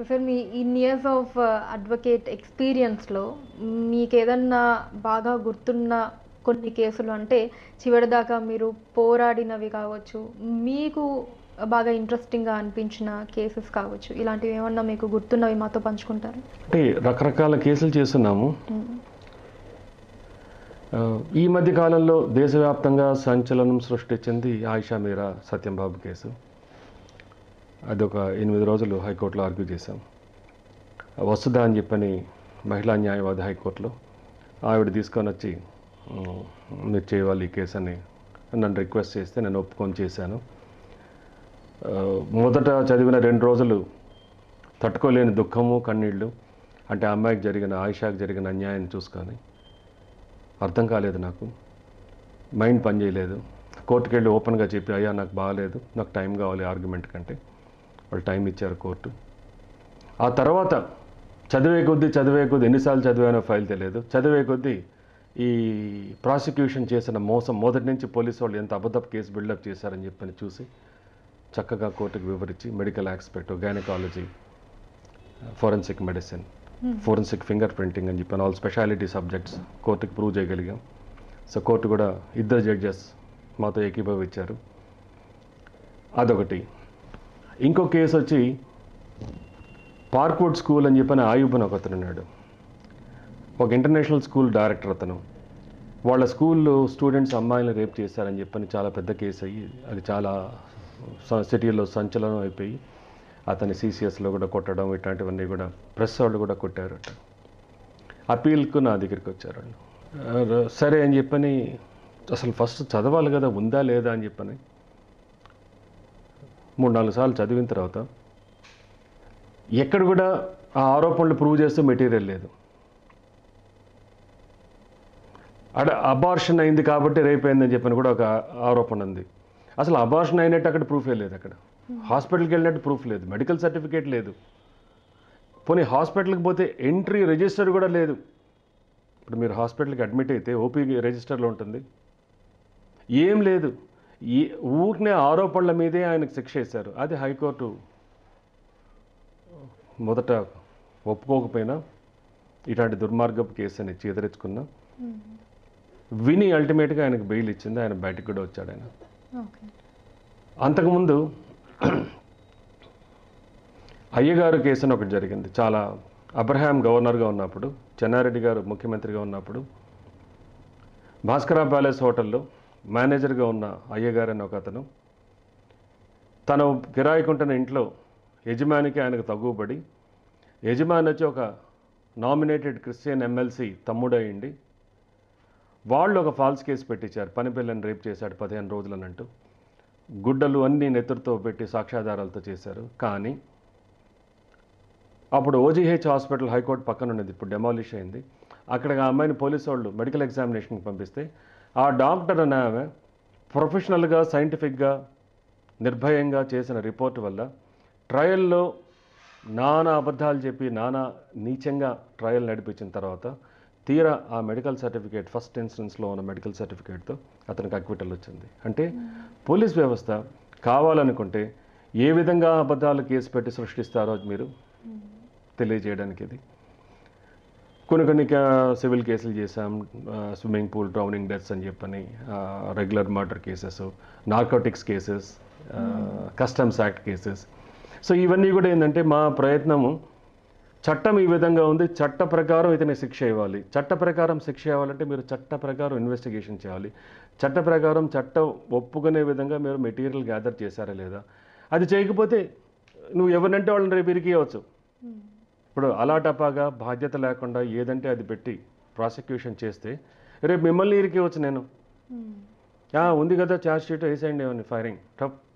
so sir మీ in years of advocate ఎక్స్పీరియన్స్లో మీకు ఏదన్నా బాగా గుర్తున్న కొన్ని కేసులు అంటే చివరిదాకా మీరు పోరాడినవి కావచ్చు మీకు బాగా ఇంట్రెస్టింగ్గా అనిపించిన కేసెస్ కావచ్చు ఇలాంటివి ఏమన్నా మీకు గుర్తున్నవి మాతో పంచుకుంటారు అంటే రకరకాల కేసులు చేస్తున్నాము ఆ, ఈ మధ్య కాలంలో దేశవ్యాప్తంగా సంచలనం సృష్టించింది ఆయిషా మీరా సత్యంబాబు కేసు అది ఒక ఎనిమిది రోజులు హైకోర్టులో ఆర్గ్యూ చేశాం వసుధ అని చెప్పని మహిళా న్యాయవాది హైకోర్టులో ఆవిడ తీసుకొని వచ్చి "ఉమ్, మీరు చేయాలి ఈ కేసు అని నన్ను రిక్వెస్ట్ చేస్తే నేను ఒప్పుకొని చేశాను ఆ, మొదట చదివిన రెండు రోజులు తట్టుకోలేని దుఃఖము కన్నీళ్ళు అంటే ఆ అమ్మాయికి జరిగిన ఆయిషాకి జరిగిన అన్యాయం చూసుకొని అర్థం కాలేదు నాకు మైండ్ పనిచేయలేదు కోర్టుకి వెళ్ళి ఓపెన్గా చెప్పి అయ్యా నాకు బాగాలేదు నాకు టైం కావాలి ఆర్గ్యుమెంట్ కంటే వాళ్ళు టైం ఇచ్చారు కోర్టు ఆ తర్వాత చదివే కొద్దీ చదివే కొద్దీ ఎన్నిసార్లు చదివానో ఫైల్ తెలియదు చదివే కొద్దీ ఈ ప్రాసిక్యూషన్ చేసిన మోసం మొదటి నుంచి పోలీసు వాళ్ళు ఎంత అబద్ధపు కేసు బిల్డప్ చేశారని చెప్పని చూసి చక్కగా కోర్టుకు వివరించి medical aspect gynaecology forensic medicine forensic finger printing అని చెప్పాను ఆల్ స్పెషాలిటీ సబ్జెక్ట్స్ కోర్టుకి ప్రూవ్ చేయగలిగాం సో కోర్టు కూడా ఇద్దరు జడ్జెస్ మాతో ఏకీభవించారు అదొకటి ఇంకో కేసు వచ్చి పార్క్వుడ్ స్కూల్ అని చెప్పని ఆయుబ్ అని ఒక అతను ఉన్నాడు ఒక ఇంటర్నేషనల్ స్కూల్ డైరెక్టర్ అతను వాళ్ళ స్కూల్లో స్టూడెంట్స్ అమ్మాయిలను రేప్ చేశారని చెప్పని చాలా పెద్ద కేసు అయ్యి అది చాలా స- సిటీలో సంచలనం అయిపోయి అతని సీసీఎస్లో కూడా కొట్టడం ఇట్లాంటివన్నీ కూడా ప్రెస్ వాళ్ళు కూడా కొట్టారట అపీల్కు నా దగ్గరికి వచ్చారు వాళ్ళు ఆ, సరే అని చెప్పని అసలు ఫస్ట్ చదవాలి కదా ఉందా లేదా అని చెప్పని మూడు నాలుగు సార్లు చదివిన తర్వాత ఎక్కడ కూడా ఆ ఆరోపణలు ప్రూవ్ చేస్తూ మెటీరియల్ లేదు అడ అబార్షన్ అయింది కాబట్టి రేప్ అయిందని చెప్పని కూడా ఒక ఆరోపణ ఉంది అసలు అబార్షన్ అయినట్టు అక్కడ ప్రూఫే లేదు అక్కడ హాస్పిటల్కి వెళ్ళినట్టు ప్రూఫ్ లేదు మెడికల్ సర్టిఫికేట్ లేదు పోనీ హాస్పిటల్కి పోతే ఎంట్రీ రిజిస్టర్ కూడా లేదు ఇప్పుడు మీరు హాస్పిటల్కి అడ్మిట్ అయితే ఓపీ రిజిస్టర్లో ఉంటుంది ఏం లేదు ఈ ఊరినే ఆరోపణల మీదే ఆయనకు శిక్ష వేశారు అది హైకోర్టు మొదట ఒప్పుకోకపోయినా ఇట్లాంటి దుర్మార్గపు కేసు అని చేదరించుకున్నా విని అల్టిమేట్గా ఆయనకు బెయిల్ ఇచ్చింది ఆయన బయటకు కూడా వచ్చాడు ఆయన ఓకే అంతకుముందు అయ్యగారు కేసు అని ఒకటి జరిగింది చాలా అబ్రహాం గవర్నర్గా ఉన్నప్పుడు చెన్నారెడ్డి గారు ముఖ్యమంత్రిగా ఉన్నప్పుడు భాస్కర ప్యాలెస్ హోటల్లో మేనేజర్గా ఉన్న అయ్యగారు అని ఒక అతను తను కిరాయికుంటున్న ఇంట్లో యజమానికి ఆయనకు తగ్గుబడి యజమాని వచ్చి ఒక నామినేటెడ్ క్రిస్టియన్ ఎమ్మెల్సీ తమ్ముడయ్యండి వాళ్ళు ఒక ఫాల్స్ కేసు పెట్టించారు పని పిల్లని రేప్ చేశాడు పదిహేను రోజులనంటూ గుడ్డలు అన్నీ నెత్తురుతో పెట్టి సాక్ష్యాధారాలతో చేశారు కానీ అప్పుడు ఓజీహెచ్ హాస్పిటల్ హైకోర్టు పక్కన ఉన్నది ఇప్పుడు డెమాలిష్ అయింది అక్కడ ఆ అమ్మాయిని పోలీసు వాళ్ళు మెడికల్ ఎగ్జామినేషన్కి పంపిస్తే ఆ డాక్టర్ అనే ఆమె ప్రొఫెషనల్గా సైంటిఫిక్గా నిర్భయంగా చేసిన రిపోర్ట్ వల్ల ట్రయల్లో నానా అబద్ధాలు చెప్పి నానా నీచంగా ట్రయల్ నడిపించిన తర్వాత తీరా ఆ మెడికల్ సర్టిఫికేట్ ఫస్ట్ ఇన్స్టెన్స్లో ఉన్న మెడికల్ సర్టిఫికేట్తో అతనికి అక్విటల్ వచ్చింది అంటే పోలీస్ వ్యవస్థ కావాలనుకుంటే ఏ విధంగా అబద్ధాలు కేసు పెట్టి సృష్టిస్తారో మీరు తెలియజేయడానికి ఇది కొన్ని కొన్ని కా- సివిల్ కేసులు చేశాం ఆ, స్విమ్మింగ్ పూల్ డ్రౌనింగ్ డెత్స్ అని చెప్పని ఆ, regular murder cases narcotics cases ఆ, కస్టమ్స్ యాక్ట్ కేసెస్ సో ఇవన్నీ కూడా ఏంటంటే మా ప్రయత్నము చట్టం ఈ విధంగా ఉంది చట్ట ప్రకారం ఇతని శిక్ష ఇవ్వాలి చట్ట ప్రకారం శిక్ష ఇవ్వాలంటే మీరు చట్ట ప్రకారం ఇన్వెస్టిగేషన్ చేయాలి చట్ట ప్రకారం చట్టం ఒప్పుకునే విధంగా మీరు మెటీరియల్ గ్యాదర్ చేశారా లేదా అది చేయకపోతే నువ్వు ఎవరినంటే వాళ్ళని రేపు ఇరికేయవచ్చు ఇప్పుడు అలాటపాగా బాధ్యత లేకుండా ఏదంటే అది పెట్టి ప్రాసిక్యూషన్ చేస్తే రేపు మిమ్మల్ని ఇరికేయవచ్చు నేను "ఆ, ఉంది కదా ఛార్జ్ షీట్ వేసేయండి ఏమని ఫైరింగ్ టప్